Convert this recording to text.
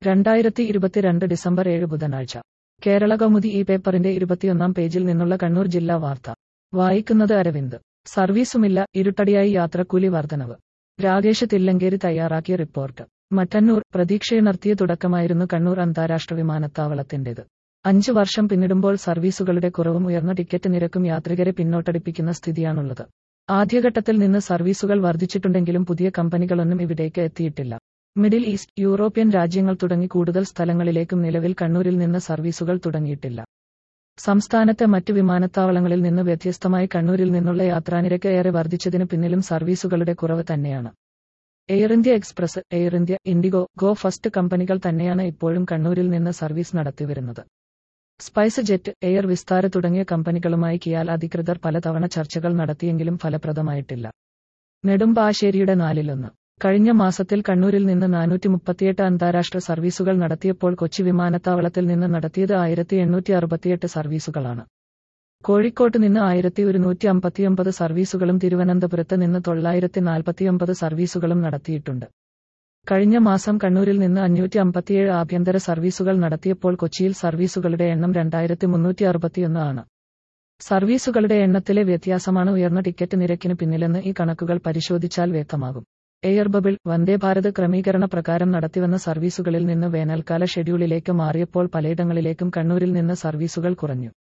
രണ്ടായിരത്തി ഇരുപത്തിരണ്ട് ഡിസംബർ ഏഴ് ബുധനാഴ്ച കേരള കൗമുദി ഈ പേപ്പറിന്റെ ഇരുപത്തിയൊന്നാം പേജിൽ നിന്നുള്ള കണ്ണൂർ ജില്ലാ വാർത്ത വായിക്കുന്നത് അരവിന്ദ് സർവീസുമില്ല ഇരുട്ടടിയായി യാത്രക്കൂലി വർധനവ് രാകേഷ് തില്ലങ്കേരി തയ്യാറാക്കിയ റിപ്പോർട്ട് മറ്റന്നൂർ പ്രതീക്ഷയുണർത്തിയ തുടക്കമായിരുന്നു കണ്ണൂർ അന്താരാഷ്ട്ര വിമാനത്താവളത്തിന്റേത് അഞ്ചു വർഷം പിന്നിടുമ്പോൾ സർവീസുകളുടെ കുറവും ഉയർന്ന ടിക്കറ്റ് നിരക്കും യാത്രികരെ പിന്നോട്ടടിപ്പിക്കുന്ന സ്ഥിതിയാണുള്ളത് ആദ്യഘട്ടത്തിൽ നിന്ന് സർവീസുകൾ വർദ്ധിച്ചിട്ടുണ്ടെങ്കിലും പുതിയ കമ്പനികളൊന്നും ഇവിടേക്ക് എത്തിയിട്ടില്ല മിഡിൽ ഈസ്റ്റ് യൂറോപ്യൻ രാജ്യങ്ങൾ തുടങ്ങി കൂടുതൽ സ്ഥലങ്ങളിലേക്കും നിലവിൽ കണ്ണൂരിൽ നിന്ന് സർവീസുകൾ തുടങ്ങിയിട്ടില്ല സംസ്ഥാനത്തെ മറ്റു വിമാനത്താവളങ്ങളിൽ നിന്ന് വ്യത്യസ്തമായി കണ്ണൂരിൽ നിന്നുള്ള യാത്രാനിരക്ക് ഏറെ വർദ്ധിച്ചതിന് പിന്നിലും സർവീസുകളുടെ കുറവ് തന്നെയാണ് Air India Express Air India IndiGo Go First കമ്പനികൾ തന്നെയാണ് ഇപ്പോഴും കണ്ണൂരിൽ നിന്ന് സർവീസ് നടത്തിവരുന്നത് സ്പൈസ് ജെറ്റ് എയർ വിസ്താര തുടങ്ങിയ കമ്പനികളുമായി കിയാൽ അധികൃതർ പലതവണ ചർച്ചകൾ നടത്തിയെങ്കിലും ഫലപ്രദമായിട്ടില്ല നെടുമ്പാശ്ശേരിയുടെ നാലിലൊന്ന് കഴിഞ്ഞ മാസത്തിൽ കണ്ണൂരിൽ നിന്ന് നാനൂറ്റി മുപ്പത്തിയെട്ട് അന്താരാഷ്ട്ര സർവീസുകൾ നടത്തിയപ്പോൾ കൊച്ചി വിമാനത്താവളത്തിൽ നിന്ന് നടത്തിയത് ആയിരത്തി എണ്ണൂറ്റി അറുപത്തിയെട്ട് സർവീസുകളാണ് കോഴിക്കോട്ട് നിന്ന് ആയിരത്തി ഒരുന്നൂറ്റി അമ്പത്തിയൊമ്പത് സർവീസുകളും തിരുവനന്തപുരത്ത് നിന്ന് തൊള്ളായിരത്തി നാൽപ്പത്തിയൊമ്പത് സർവീസുകളും നടത്തിയിട്ടുണ്ട് കഴിഞ്ഞ മാസം കണ്ണൂരിൽ നിന്ന് അഞ്ഞൂറ്റി അമ്പത്തിയേഴ് ആഭ്യന്തര സർവീസുകൾ നടത്തിയപ്പോൾ കൊച്ചിയിൽ സർവീസുകളുടെ എണ്ണം രണ്ടായിരത്തി മുന്നൂറ്റി അറുപത്തിയൊന്ന് ആണ് സർവീസുകളുടെ എണ്ണത്തിലെ വ്യത്യാസമാണ് ഉയർന്ന ടിക്കറ്റ് നിരക്കിന് പിന്നിലെന്ന് ഈ കണക്കുകൾ പരിശോധിച്ചാൽ വ്യക്തമാകും എയർ ബബിൾ വന്ദേ ഭാരത് ക്രമീകരണ പ്രകാരം നടത്തിവന്ന സർവീസുകളിൽ നിന്ന് വേനൽക്കാല ഷെഡ്യൂളിലേക്ക് മാറിയപ്പോൾ പലയിടങ്ങളിലേക്കും കണ്ണൂരിൽ നിന്ന് സർവീസുകൾ കുറഞ്ഞു